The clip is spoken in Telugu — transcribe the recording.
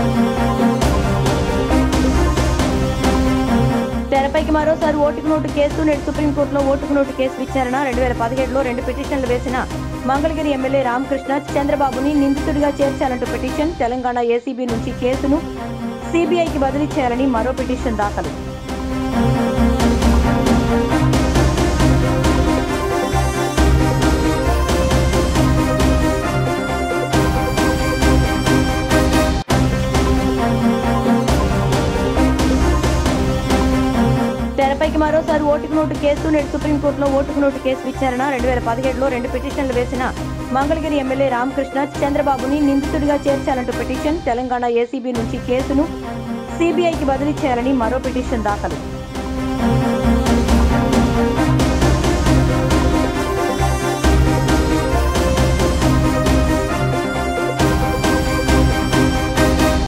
తెరపైకి మరోసారి ఓటుకు నోటు కేసు నేడు సుప్రీంకోర్టులో ఓటుకు నోటు కేసు విచారణ రెండు వేల పదిహేడులో రెండు పిటిషన్లు వేసిన మంగళగిరి ఎమ్మెల్యే రామకృష్ణ చంద్రబాబుని నిందితుడిగా చేర్చాలంటూ పిటిషన్ తెలంగాణ ఏసీబీ నుంచి కేసును సిబిఐకి బదిలీ చేయాలని మరో పిటిషన్ దాఖలు తెరపైకి మరోసారి ఓటుకు నోటు కేసు నేడు సుప్రీంకోర్టులో ఓటుకు నోటు కేసు విచారణ రెండు వేల పదిహేడులో రెండు పిటిషన్లు వేసిన మంగళగిరి ఎమ్మెల్యే రామకృష్ణ చంద్రబాబుని నిందితుడిగా చేర్చాలంటూ పిటిషన్ తెలంగాణ ఏసీబీ నుంచి కేసును సిబిఐకి బదిలీ చేయాలని మరో పిటిషన్ దాఖలు